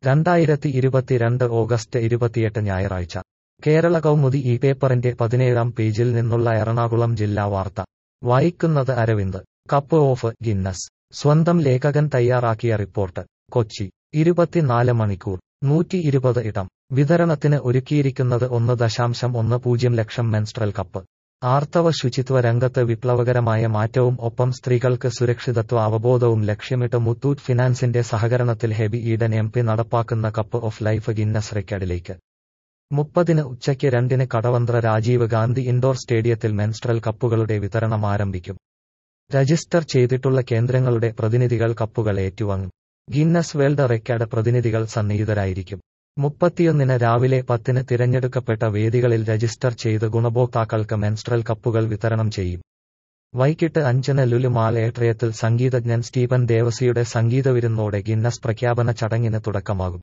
രണ്ടായിരത്തി ഇരുപത്തിരണ്ട് ഓഗസ്റ്റ് ഇരുപത്തിയെട്ട് ഞായറാഴ്ച കേരള കൗമുദി ഈ പേപ്പറിന്റെ പതിനേഴാം പേജിൽ നിന്നുള്ള എറണാകുളം ജില്ലാ വാർത്ത വായിക്കുന്നത് അരവിന്ദ് കപ്പ് ഓഫ് ഗിന്നസ് സ്വന്തം ലേഖകൻ തയ്യാറാക്കിയ റിപ്പോർട്ട് കൊച്ചി ഇരുപത്തിനാല് മണിക്കൂർ നൂറ്റി ഇരുപത് ഇടം വിതരണത്തിന് ഒരുക്കിയിരിക്കുന്നത് ഒന്ന് ദശാംശം ഒന്ന് പൂജ്യം ലക്ഷം മെൻസ്ട്രൽ കപ്പ് ആർത്തവ ശുചിത്വ രംഗത്ത് വിപ്ലവകരമായ മാറ്റവും ഒപ്പം സ്ത്രീകൾക്ക് സുരക്ഷിതത്വ അവബോധവും ലക്ഷ്യമിട്ട് മുത്തൂറ്റ് ഫിനാൻസിന്റെ സഹകരണത്തിൽ ഹെബി ഈഡൻ എം പി നടപ്പാക്കുന്ന കപ്പ് ഓഫ് ലൈഫ് ഗിന്നസ് റെക്കോർഡിലേക്ക് മുപ്പതിന് ഉച്ചയ്ക്ക് രണ്ടിന് കടവന്ത്ര രാജീവ് ഗാന്ധി ഇൻഡോർ സ്റ്റേഡിയത്തിൽ മെൻസ്ട്രൽ കപ്പുകളുടെ വിതരണം ആരംഭിക്കും രജിസ്റ്റർ ചെയ്തിട്ടുള്ള കേന്ദ്രങ്ങളുടെ പ്രതിനിധികൾ കപ്പുകൾ ഏറ്റുവാങ്ങും ഗിന്നസ് വേൾഡ് റെക്കോർഡ് പ്രതിനിധികൾ സന്നിഹിതരായിരിക്കും മുപ്പത്തിയൊന്നിന് രാവിലെ പത്തിന് തിരഞ്ഞെടുക്കപ്പെട്ട വേദികളിൽ രജിസ്റ്റർ ചെയ്ത് ഗുണഭോക്താക്കൾക്ക് മെൻസ്ട്രൽ കപ്പുകൾ വിതരണം ചെയ്യും വൈകിട്ട് അഞ്ചിന് ലുലുമാൾ ഏട്രയത്തിൽ സംഗീതജ്ഞൻ സ്റ്റീഫൻ ദേവസിയുടെ സംഗീത വിരുന്നോടെ ഗിന്നസ് പ്രഖ്യാപന ചടങ്ങിന് തുടക്കമാകും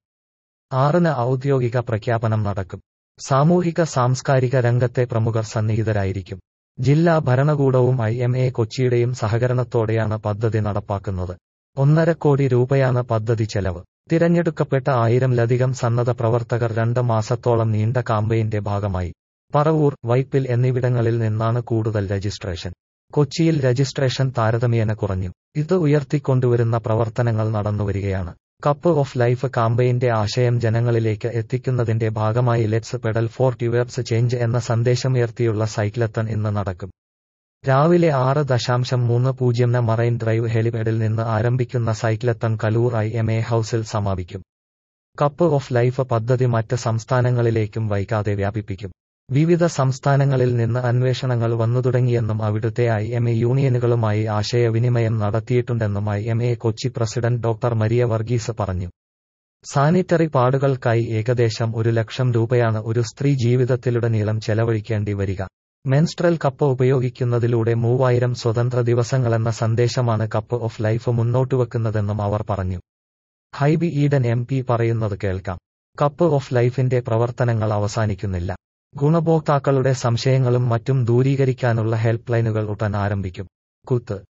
ആറിന് ഔദ്യോഗിക പ്രഖ്യാപനം നടക്കും സാമൂഹിക സാംസ്കാരിക രംഗത്തെ പ്രമുഖർ സന്നിഹിതരായിരിക്കും ജില്ലാ ഭരണകൂടവും ഐ എം എ കൊച്ചിയുടെയും സഹകരണത്തോടെയാണ് പദ്ധതി നടപ്പാക്കുന്നത് ഒന്നര കോടി രൂപയാണ് പദ്ധതി ചെലവ് തിരഞ്ഞെടുക്കപ്പെട്ട ആയിരംലധികം സന്നദ്ധ പ്രവർത്തകർ രണ്ട് മാസത്തോളം നീണ്ട കാമ്പയിന്റെ ഭാഗമായി പറവൂർ വൈപ്പിൽ എന്നിവിടങ്ങളിൽ നിന്നാണ് കൂടുതൽ രജിസ്ട്രേഷൻ കൊച്ചിയിൽ രജിസ്ട്രേഷൻ താരതമ്യേന കുറഞ്ഞു ഇത് ഉയർത്തിക്കൊണ്ടുവരുന്ന പ്രവർത്തനങ്ങൾ നടന്നുവരികയാണ് കപ്പ് ഓഫ് ലൈഫ് കാമ്പയിന്റെ ആശയം ജനങ്ങളിലേക്ക് എത്തിക്കുന്നതിന്റെ ഭാഗമായി let's pedal for towards change എന്ന സന്ദേശമുയർത്തിയുള്ള സൈക്ലത്തൺ ഇന്ന് നടക്കും രാവിലെ ആറ് ദശാംശം മൂന്ന് പൂജ്യംന് മറൈൻ ഡ്രൈവ് ഹെലിപാഡിൽ നിന്ന് ആരംഭിക്കുന്ന cyclothon Kaloor I M A ഹൌസിൽ സമാപിക്കും കപ്പ് ഓഫ് ലൈഫ് പദ്ധതി മറ്റ് സംസ്ഥാനങ്ങളിലേക്കും വൈകാതെ വ്യാപിപ്പിക്കും വിവിധ സംസ്ഥാനങ്ങളിൽ നിന്ന് അന്വേഷണങ്ങൾ വന്നുതുടങ്ങിയെന്നും അവിടുത്തെ ഐ എം എ യൂണിയനുകളുമായി ആശയവിനിമയം നടത്തിയിട്ടുണ്ടെന്നും I M A Kochi president doctor Maria Varghese പറഞ്ഞു സാനിറ്ററി പാടുകൾക്കായി ഏകദേശം ഒരു ലക്ഷം രൂപയാണ് ഒരു സ്ത്രീ ജീവിതത്തിലുടനീളം ചെലവഴിക്കേണ്ടി വരിക മെൻസ്ട്രൽ കപ്പ് ഉപയോഗിക്കുന്നതിലൂടെ മൂവായിരം സ്വതന്ത്ര ദിവസങ്ങളെന്ന സന്ദേശമാണ് കപ്പ് ഓഫ് ലൈഫ് മുന്നോട്ടുവെക്കുന്നതെന്നും അവർ പറഞ്ഞു ഹൈബി ഈഡൻ എം പി പറയുന്നത് കേൾക്കാം കപ്പ് ഓഫ് ലൈഫിന്റെ പ്രവർത്തനങ്ങൾ അവസാനിക്കുന്നില്ല ഗുണഭോക്താക്കളുടെ സംശയങ്ങളും മറ്റും ദൂരീകരിക്കാനുള്ള ഹെൽപ്പ് ലൈനുകൾ ഉടൻ ആരംഭിക്കും കുത്ത്